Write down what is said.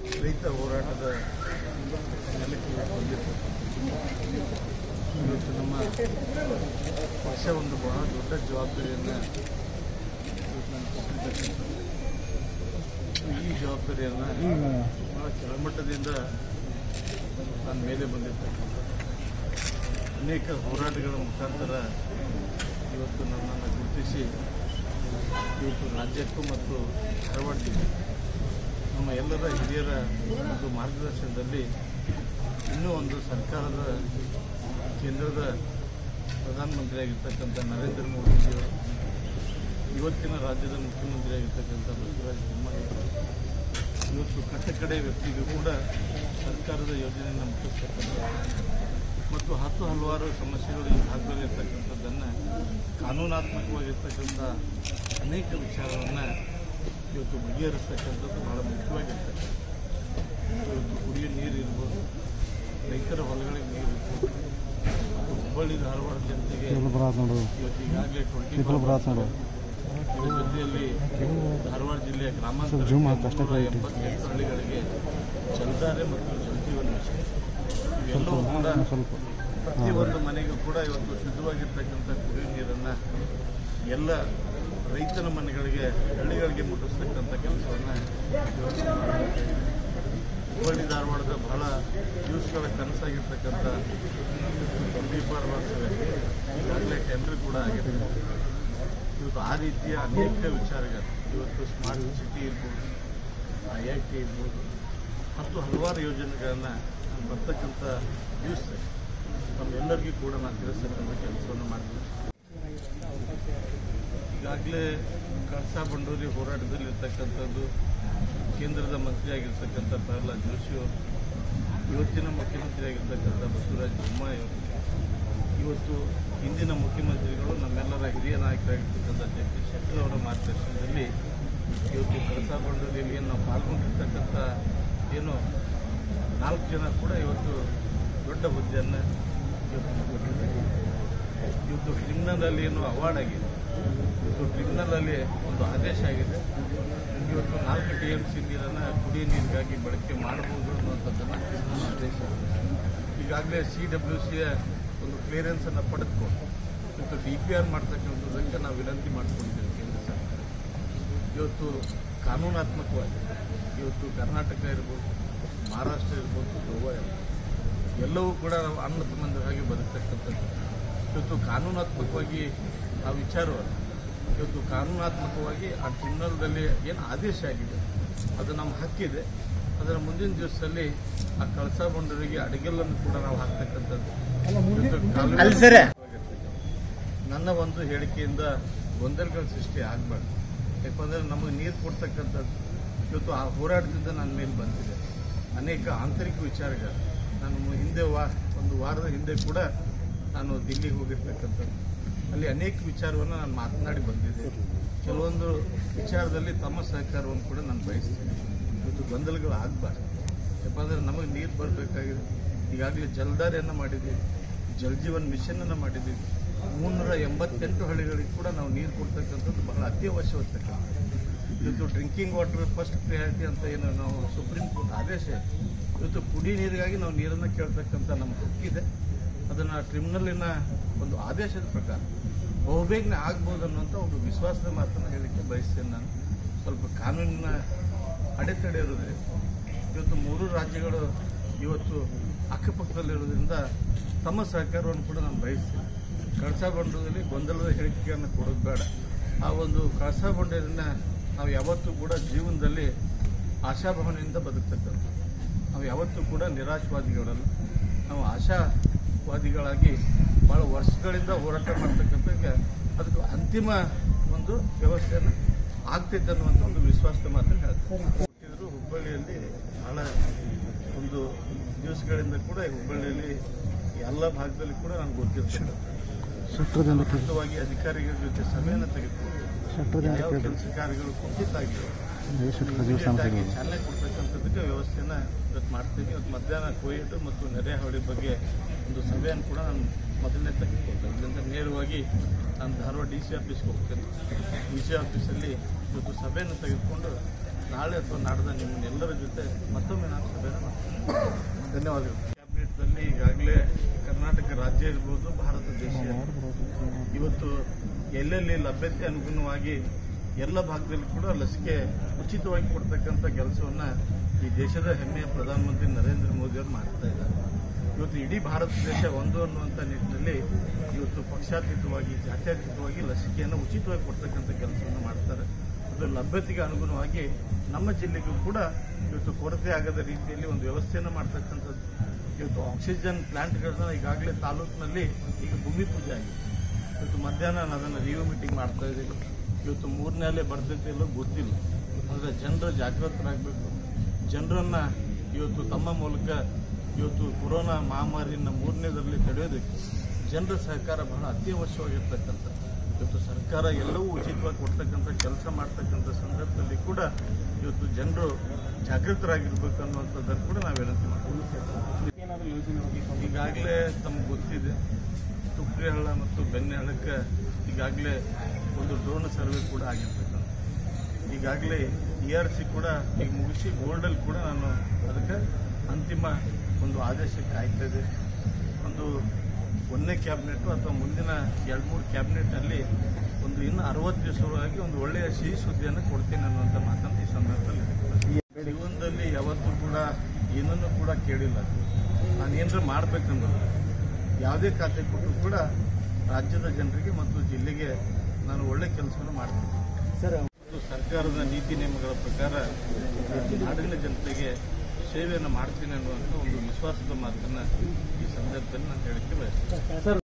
ರೈತ ಹೋರಾಟದ ನೆಲಕ್ಕೆ ಬಂದಿತ್ತು ಇವತ್ತು ನಮ್ಮ ಪಕ್ಷ ಒಂದು ಬಹಳ ದೊಡ್ಡ ಜವಾಬ್ದಾರಿಯನ್ನು ಇವತ್ತು ನಾನು ಕೊಟ್ಟಿರ್ತಕ್ಕಂಥದ್ದು ಈ ಜವಾಬ್ದಾರಿಯನ್ನು ಬಹಳ ಕೆಳಮಟ್ಟದಿಂದ ನನ್ನ ಮೇಲೆ ಬಂದಿರ್ತಕ್ಕಂಥದ್ದು ಅನೇಕ ಹೋರಾಟಗಳ ಮುಖಾಂತರ ಇವತ್ತು ನನ್ನನ್ನು ಗುರುತಿಸಿ ಇವತ್ತು ರಾಜ್ಯಕ್ಕೂ ಮತ್ತು ಧಾರವಾಡ ಜಿಲ್ಲೆ ನಮ್ಮ ಎಲ್ಲರ ಹಿರಿಯರ ಒಂದು ಮಾರ್ಗದರ್ಶನದಲ್ಲಿ ಇನ್ನೂ ಒಂದು ಸರ್ಕಾರದ ಕೇಂದ್ರದ ಪ್ರಧಾನಮಂತ್ರಿಯಾಗಿರ್ತಕ್ಕಂಥ ನರೇಂದ್ರ ಮೋದಿಜಿಯವರು ಇವತ್ತಿನ ರಾಜ್ಯದ ಮುಖ್ಯಮಂತ್ರಿಯಾಗಿರ್ತಕ್ಕಂಥ ಬಸವರಾಜ ಬೊಮ್ಮಾಯಿ ಅವರು ಇವತ್ತು ಕಟ್ಟಕಡೆ ವ್ಯಕ್ತಿಗೂ ಕೂಡ ಸರ್ಕಾರದ ಯೋಜನೆಯನ್ನು ಮುಟ್ಟಿಸ್ತಕ್ಕಂಥ ಮತ್ತು ಹತ್ತು ಹಲವಾರು ಸಮಸ್ಯೆಗಳು ಈ ಭಾಗದಲ್ಲಿ ಇರ್ತಕ್ಕಂಥದ್ದನ್ನು ಕಾನೂನಾತ್ಮಕವಾಗಿರ್ತಕ್ಕಂಥ ಅನೇಕ ವಿಚಾರವನ್ನು ಇವತ್ತು ಬಗೆಹರಿಸ್ತಕ್ಕಂಥದ್ದು ಭಾಳ ಮುಖ್ಯವಾಗಿರ್ತಕ್ಕಂಥ ಇವತ್ತು ಕುಡಿಯೋ ನೀರು ಇರ್ಬೋದು ರೈತರ ಹೊಲಗಳಿಗೆ ನೀರು ಇರ್ಬೋದು ಮತ್ತು ಹುಬ್ಬಳ್ಳಿ ಧಾರವಾಡ ಜನತೆಗೆ ಇವತ್ತು ಈಗಾಗಲೇ ಟ್ವೆಂಟಿ ಇದರ ಜೊತೆಯಲ್ಲಿ ಧಾರವಾಡ ಜಿಲ್ಲೆಯ ಗ್ರಾಮಾಂತರ ನೂರ ಎಂಬತ್ತೆಂಟು ಹಳ್ಳಿಗಳಿಗೆ ಜಲಧಾರೆ ಮತ್ತು ಜಲಜೀವನ ಮಿಷನ್ ಇವೆಲ್ಲವೂ ಕೂಡ ಪ್ರತಿಯೊಂದು ಮನೆಗೂ ಕೂಡ ಇವತ್ತು ಶುದ್ಧವಾಗಿರ್ತಕ್ಕಂಥ ಕುಡಿಯುವ ನೀರನ್ನು ಎಲ್ಲ ರೈತನ ಮನೆಗಳಿಗೆ ಹಳ್ಳಿಗಳಿಗೆ ಮುಟ್ಟಿಸ್ತಕ್ಕಂಥ ಕೆಲಸವನ್ನು ಇವತ್ತು ಮಾಡ್ತಾ ಇದ್ದೀವಿ. ಹುಬ್ಬಳ್ಳಿ ಧಾರವಾಡದ ಬಹಳ ದಿವಸಗಳ ಕನಸಾಗಿರ್ತಕ್ಕಂಥ ಟ್ವೆಂಟಿ ಫೋರ್ ಅವರ್ಸ್ ಈಗಾಗಲೇ ಟೆಂಡರ್ ಕೂಡ ಆಗಿದೆ ಇವತ್ತು ಆ ರೀತಿಯ ಅನೇಕ ವಿಚಾರಗಳು ಇವತ್ತು ಸ್ಮಾರ್ಟ್ ಸಿಟಿ ಇರ್ಬೋದು ಐ ಐ ಟಿ ಇರ್ಬೋದು ಮತ್ತು ಹಲವಾರು ಯೋಜನೆಗಳನ್ನು ನಾನು ಬರ್ತಕ್ಕಂಥ ದಿವಸ ನಮ್ಮೆಲ್ಲರಿಗೂ ಕೂಡ ನಾನು ತಿಳಿಸ್ತಕ್ಕಂಥ ಕೆಲಸವನ್ನು ಮಾಡ್ತೀನಿ ಈಗಾಗಲೇ ಕಳಸಾ ಬಂಡೂರಿ ಹೋರಾಟದಲ್ಲಿ ಇರ್ತಕ್ಕಂಥದ್ದು ಕೇಂದ್ರದ ಮಂತ್ರಿಯಾಗಿರ್ತಕ್ಕಂಥ ಪ್ರಹ್ಲಾದ್ ಜೋಶಿ ಅವರು ಇವತ್ತಿನ ಮುಖ್ಯಮಂತ್ರಿಯಾಗಿರ್ತಕ್ಕಂಥ ಬಸವರಾಜ ಬೊಮ್ಮಾಯಿ ಅವರು ಇವತ್ತು ಹಿಂದಿನ ಮುಖ್ಯಮಂತ್ರಿಗಳು ನಮ್ಮೆಲ್ಲರ ಹಿರಿಯ ನಾಯಕರಾಗಿರ್ತಕ್ಕಂಥ ಜಗದೀಶ್ ಶೆಟ್ಟರ್ ಅವರ ಮಾರ್ಗದರ್ಶನದಲ್ಲಿ ಇವತ್ತು ಕಳಸಾ ಬಂಡೂರಿಯಲ್ಲಿ ಏನು ನಾವು ಪಾಲ್ಗೊಂಡಿರ್ತಕ್ಕಂಥ ಏನು ನಾಲ್ಕು ಜನ ಕೂಡ ಇವತ್ತು ದೊಡ್ಡ ಹುದ್ದೆಯನ್ನು ಇವತ್ತು ಕೊಟ್ಟಿದ್ದಾರೆ ಇವತ್ತು ಕ್ರಿಮಿನಲಲ್ಲಿ ಏನು ಅವಾರ್ಡ್ ಆಗಿದೆ ಇವತ್ತು ಕ್ರಿಮಿನಲಲ್ಲಿ ಒಂದು ಆದೇಶ ಆಗಿದೆ ಇವತ್ತು ನಾಲ್ಕು ಟಿ ಎಮ್ ಸಿ ನೀರನ್ನು ಕುಡಿಯ ನೀರಿಗಾಗಿ ಬಳಕೆ ಮಾಡಬಹುದು ಅನ್ನುವಂಥದ್ದನ್ನು ಆದೇಶ ಆಗಿದೆ. ಈಗಾಗಲೇ ಸಿ ಡಬ್ಲ್ಯೂ ಸಿಯ ಒಂದು ಕ್ಲಿಯರೆನ್ಸನ್ನು ಪಡೆದುಕೊಂಡು ಇವತ್ತು ಡಿ ಪಿ ಆರ್ ಮಾಡ್ತಕ್ಕಂಥದ್ದಕ್ಕೆ ನಾವು ವಿನಂತಿ ಮಾಡಿಕೊಂಡಿದ್ದೇವೆ ಕೇಂದ್ರ ಸರ್ಕಾರ ಇವತ್ತು ಕಾನೂನಾತ್ಮಕವಾಗಿ ಇವತ್ತು ಕರ್ನಾಟಕ ಇರ್ಬೋದು ಮಹಾರಾಷ್ಟ್ರ ಇರ್ಬೋದು ಗೋವಾ ಇರ್ಬೋದು ಎಲ್ಲವೂ ಕೂಡ ನಾವು ಅಣ್ಣ ತಮ್ಮಂದಿರಾಗಿ ಬದುಕ್ತಕ್ಕಂಥದ್ದು ಇವತ್ತು ಕಾನೂನಾತ್ಮಕವಾಗಿ ಆ ವಿಚಾರವನ್ನು ಇವತ್ತು ಕಾನೂನಾತ್ಮಕವಾಗಿ ಆ ಟ್ರಿಬ್ಯುನಲ್ದಲ್ಲಿ ಏನು ಆದೇಶ ಆಗಿದೆ ಅದು ನಮ್ಮ ಹಕ್ಕಿದೆ ಅದರ ಮುಂದಿನ ದಿವಸದಲ್ಲಿ ಆ ಕಳಸಾ ಬಂಡರಿಗೆ ಅಡಿಗೆಲ್ಲನ್ನು ಕೂಡ ನಾವು ಹಾಕ್ತಕ್ಕಂಥದ್ದು ಇವತ್ತು ಕಾನೂನು- ನನ್ನ ಒಂದು ಹೇಳಿಕೆಯಿಂದ ಗೊಂದಲಗಳ ಸೃಷ್ಟಿ ಆಗಬಾರ್ದು ಯಾಕಂದರೆ ನಮಗೆ ನೀರು ಕೊಡ್ತಕ್ಕಂಥದ್ದು ಇವತ್ತು ಆ ಹೋರಾಟದಿಂದ ನನ್ನ ಮೇಲೆ ಬಂದಿದೆ ಅನೇಕ ಆಂತರಿಕ ವಿಚಾರಗಳು ನಾನು ಮು- ಹಿಂದೆ ವಾ ಒಂದು ವಾರದ ಹಿಂದೆ ಕೂಡ ನಾನು ದಿಲ್ಲಿಗೆ ಹೋಗಿರ್ತಕ್ಕಂಥದ್ದು ಅಲ್ಲಿ ಅನೇಕ ವಿಚಾರವನ್ನು ನಾನು ಮಾತನಾಡಿ ಬಂದಿದ್ದೆ ಕೆಲವೊಂದು ವಿಚಾರದಲ್ಲಿ ತಮ್ಮ ಸಹಕಾರವನ್ನು ಕೂಡ ನಾನು ಬಯಸ್ತೀನಿ ಇವತ್ತು ಗೊಂದಲಗಳು ಆಗಬಾರ್ದು ಯಾಕಂದರೆ ನಮಗೆ ನೀರು ಬರಬೇಕಾಗಿದೆ ಈಗಾಗಲೇ ಜಲಧಾರೆಯನ್ನು ಮಾಡಿದ್ದೀವಿ ಜಲಜೀವನ್ ಮಿಷನನ್ನು ಮಾಡಿದ್ದೀವಿ ಮುನ್ನೂರ ಎಂಬತ್ತೆಂಟು ಹಳ್ಳಿಗಳಿಗೆ ಕೂಡ ನಾವು ನೀರು ಕೊಡ್ತಕ್ಕಂಥದ್ದು ಬಹಳ ಅತ್ಯವಶ್ಯವಿರ್ತಕ್ಕಂಥದ್ದು ಇವತ್ತು ಡ್ರಿಂಕಿಂಗ್ ವಾಟರ್ ಫಸ್ಟ್ ಪ್ರಿಯಾರಿಟಿ ಅಂತ ಏನು ನಾವು ಸುಪ್ರೀಂ ಕೋರ್ಟ್ ಆದೇಶ ಇದೆ. ಇವತ್ತು ಕುಡಿ ನೀರಿಗಾಗಿ ನಾವು ನೀರನ್ನು ಕೇಳ್ತಕ್ಕಂಥ ನಮ್ಮ ಹಕ್ಕಿದೆ ಅದನ್ನು ಟ್ರಿಬ್ಯುನಲ್ಲಿನ ಒಂದು ಆದೇಶದ ಪ್ರಕಾರ ಬಹುಬೇಗನೆ ಆಗ್ಬೋದು ಅನ್ನುವಂಥ ಒಂದು ವಿಶ್ವಾಸದ ಮಾತನ್ನು ಹೇಳಲಿಕ್ಕೆ ಬಯಸ್ತೇನೆ ನಾನು ಸ್ವಲ್ಪ ಕಾನೂನಿನ ಅಡೆತಡೆ ಇರೋದ್ರಿಂದ ಇವತ್ತು ಮೂರು ರಾಜ್ಯಗಳು ಇವತ್ತು ಅಕ್ಕಪಕ್ಕದಲ್ಲಿರೋದ್ರಿಂದ ತಮ್ಮ ಸಹಕಾರವನ್ನು ಕೂಡ ನಾನು ಬಯಸ್ತೀನಿ ಕಳಸಾ ಬಂಡದಲ್ಲಿ ಗೊಂದಲದ ಹೇಳಿಕೆಯನ್ನು ಕೊಡೋದು ಬೇಡ ಆ ಒಂದು ಕಳಸಾ ಬಂಡವನ್ನು ನಾವು ಯಾವತ್ತೂ ಕೂಡ ಜೀವನದಲ್ಲಿ ಆಶಾಭಾವನೆಯಿಂದ ಬದುಕ್ತಕ್ಕಂಥ ನಾವು ಯಾವತ್ತೂ ಕೂಡ ನಿರಾಶವಾದಿಗಳಲ್ಲ ನಾವು ಆಶಾವಾದಿಗಳಾಗಿ ಭಾಳ ವರ್ಷಗಳಿಂದ ಹೋರಾಟ ಮಾಡ್ತಕ್ಕಂಥ ಅದಕ್ಕೆ ಅಂತಿಮ ಒಂದು ವ್ಯವಸ್ಥೆಯನ್ನು ಆಗ್ತೈತೆ ಅನ್ನುವಂಥ ಒಂದು ವಿಶ್ವಾಸದ ಮಾತನ್ನು ಹೇಳ್ತಾರೆ ಹುಟ್ಟಿದ್ರು ಹುಬ್ಬಳ್ಳಿಯಲ್ಲಿ ಬಹಳ ಒಂದು ದಿವಸಗಳಿಂದ ಕೂಡ ಈ ಹುಬ್ಬಳ್ಳಿಯಲ್ಲಿ ಎಲ್ಲ ಭಾಗದಲ್ಲಿ ಕೂಡ ನನಗೆ ಗೊತ್ತಿರ್ತದೆ ಮುಖ್ಯವಾಗಿ ಅಧಿಕಾರಿಗಳ ಜೊತೆ ಸಭೆಯನ್ನು ತೆಗೆದುಕೊಂಡು ಯಾವ ಕೆಲಸ ಕಾರ್ಯಗಳು ಕುಂಠಿತಾಗಿವೆ immediate ಆಗಿ ಚಾಲನೆ ಕೊಡ್ತಕ್ಕಂಥದ್ದಕ್ಕೆ ವ್ಯವಸ್ಥೆಯನ್ನು ಇವತ್ತು ಮಾಡ್ತೀನಿ ಇವತ್ತು ಮಧ್ಯಾಹ್ನ ಕೋಯಿಟ್ಟು ಮತ್ತು ನೆರೆಹಾವಳಿ ಬಗ್ಗೆ ಒಂದು ಸಭೆಯನ್ನು ಕೂಡ ನಾನು ಮೊದಲನೇ ತೆಗೆದುಕೊಳ್ತೇನೆ ಇದರಿಂದ ನೇರವಾಗಿ ನಾನು ಧಾರವಾಡ ಡಿ ಸಿ ಆಫೀಸ್ಗೆ ಹೋಗ್ತೇನೆ ಡಿ ಸಿ ಆಫೀಸಲ್ಲಿ ಇವತ್ತು ಸಭೆಯನ್ನು ತೆಗೆದುಕೊಂಡು ನಾಳೆ ಅಥವಾ ನಾಡ್ದ ನಿಮ್ಮನ್ನೆಲ್ಲರ ಜೊತೆ ಮತ್ತೊಮ್ಮೆ ನಾನು ಸಭೆಯನ್ನು ಮಾಡ್ತೀನಿ ಧನ್ಯವಾದಗಳು ಕ್ಯಾಬಿನೆಟ್ನಲ್ಲಿ ಈಗಾಗಲೇ ಕರ್ನಾಟಕ ರಾಜ್ಯ ಇರ್ಬೋದು ಭಾರತ ದೇಶ ಇರ್ಬೋದು. ಇವತ್ತು ಎಲ್ಲೆಲ್ಲಿ ಲಭ್ಯತೆ ಅನುಗುಣವಾಗಿ ಎಲ್ಲ ಭಾಗದಲ್ಲಿ ಕೂಡ ಲಸಿಕೆ ಉಚಿತವಾಗಿ ಕೊಡ್ತಕ್ಕಂಥ ಕೆಲಸವನ್ನ ಈ ದೇಶದ ಹೆಮ್ಮೆಯ ಪ್ರಧಾನಮಂತ್ರಿ ನರೇಂದ್ರ ಮೋದಿ ಅವರು ಮಾಡ್ತಾ ಇದ್ದಾರೆ ಇವತ್ತು ಇಡೀ ಭಾರತ ದೇಶ ಒಂದು ಅನ್ನುವಂಥ ನಿಟ್ಟಿನಲ್ಲಿ ಇವತ್ತು ಪಕ್ಷಾತೀತವಾಗಿ ಜಾತ್ಯತೀತವಾಗಿ ಲಸಿಕೆಯನ್ನು ಉಚಿತವಾಗಿ ಕೊಡ್ತಕ್ಕಂಥ ಕೆಲಸವನ್ನು ಮಾಡ್ತಾರೆ ಅದು ಲಭ್ಯತೆಗೆ ಅನುಗುಣವಾಗಿ ನಮ್ಮ ಜಿಲ್ಲೆಗೂ ಕೂಡ ಇವತ್ತು ಕೊರತೆ ಆಗದ ರೀತಿಯಲ್ಲಿ ಒಂದು ವ್ಯವಸ್ಥೆಯನ್ನು ಮಾಡ್ತಕ್ಕಂಥದ್ದು ಇವತ್ತು ಆಕ್ಸಿಜನ್ ಪ್ಲಾಂಟ್ಗಳನ್ನ ಈಗಾಗಲೇ ತಾಲೂಕಿನಲ್ಲಿ ಈಗ ಭೂಮಿ ಪೂಜೆ ಆಗಿದೆ ಇವತ್ತು ಮಧ್ಯಾಹ್ನ ನಾನು ಅದನ್ನು ರಿವ್ಯೂ ಮೀಟಿಂಗ್ ಮಾಡ್ತಾ ಇದ್ದೀನಿ ಇವತ್ತು ಮೂರನೇ ಅಲೆ ಬರ್ತೈತೆ ಇಲ್ಲೋ ಗೊತ್ತಿಲ್ಲ ಆದರೆ ಜನರು ಜಾಗೃತರಾಗಬೇಕು ಜನರನ್ನ ಇವತ್ತು ತಮ್ಮ ಮೂಲಕ ಇವತ್ತು ಕೊರೋನಾ ಮಹಾಮಾರಿಯನ್ನು ಮೂರನೇದರಲ್ಲಿ ತಡೆಯೋದಕ್ಕೆ ಜನರ ಸಹಕಾರ ಬಹಳ ಅತ್ಯವಶ್ಯವಾಗಿರ್ತಕ್ಕಂಥ ಇವತ್ತು ಸರ್ಕಾರ ಎಲ್ಲವೂ ಉಚಿತವಾಗಿ ಕೊಡ್ತಕ್ಕಂಥ ಕೆಲಸ ಮಾಡ್ತಕ್ಕಂಥ ಸಂದರ್ಭದಲ್ಲಿ ಕೂಡ ಇವತ್ತು ಜನರು ಜಾಗೃತರಾಗಿರ್ಬೇಕು ಅನ್ನುವಂಥದ್ದನ್ನು ಕೂಡ ನಾವು ವಿನಂತಿ ಮಾಡ್ತೀವಿ ಈಗಾಗಲೇ ತಮಗೆ ಗೊತ್ತಿದೆ ತುಪ್ರಿಹಳ್ಳ ಮತ್ತು ಬೆನ್ನೆಹಳ್ಳಕ್ಕೆ ಈಗಾಗಲೇ ಒಂದು ಡ್ರೋನ್ ಸರ್ವೆ ಕೂಡ ಆಗಿರ್ತಕ್ಕಂಥ ಈಗಾಗಲೇ ಇ ಆರ್ ಸಿ ಕೂಡ ಈಗ ಮುಗಿಸಿ ಗೋಲ್ಡಲ್ಲಿ ಕೂಡ ನಾನು ಅದಕ್ಕೆ ಅಂತಿಮ ಒಂದು ಆದೇಶಕ್ಕೆ ಕಾಯ್ತಾ ಇದೆ ಒಂದು ಒಂದನೇ ಕ್ಯಾಬಿನೆಟ್ ಅಥವಾ ಮುಂದಿನ ಎರಡು ಮೂರು ಕ್ಯಾಬಿನೆಟ್ನಲ್ಲಿ ಒಂದು ಇನ್ನು ಅರವತ್ತು ದಿವಸವಾಗಿ ಒಂದು ಒಳ್ಳೆಯ ಸಿಹಿ ಸುದ್ದಿಯನ್ನು ಕೊಡ್ತೀನಿ ಅನ್ನುವಂಥ ಮಾತನ್ನು ಈ ಸಂದರ್ಭದಲ್ಲಿ ಹೇಳ್ತೀನಿ. ಜೀವನದಲ್ಲಿ ಯಾವತ್ತೂ ಕೂಡ ಏನನ್ನು ಕೂಡ ಕೇಳಿಲ್ಲ ನಾನು ಏನಾರ ಮಾಡ್ಬೇಕಂದ್ರೆ ಯಾವುದೇ ಖಾತೆ ಕೊಟ್ಟರು ಕೂಡ ರಾಜ್ಯದ ಜನರಿಗೆ ಮತ್ತು ಜಿಲ್ಲೆಗೆ ನಾನು ಒಳ್ಳೆ ಕೆಲಸವನ್ನು ಮಾಡ್ತೀನಿ ಸರ್ ಮತ್ತು ಸರ್ಕಾರದ ನೀತಿ ನಿಯಮಗಳ ಪ್ರಕಾರ ಇವತ್ತು ನಾಡಿನ ಜನತೆಗೆ ಸೇವೆಯನ್ನು ಮಾಡ್ತೀನಿ ಅನ್ನುವಂಥ ಒಂದು ವಿಶ್ವಾಸದ ಮಾತನ್ನು ಈ ಸಂದರ್ಭದಲ್ಲಿ ನಾನು ಹೇಳಕ್ಕೆ ಬಯಸ್ತೀನಿ ಸರ್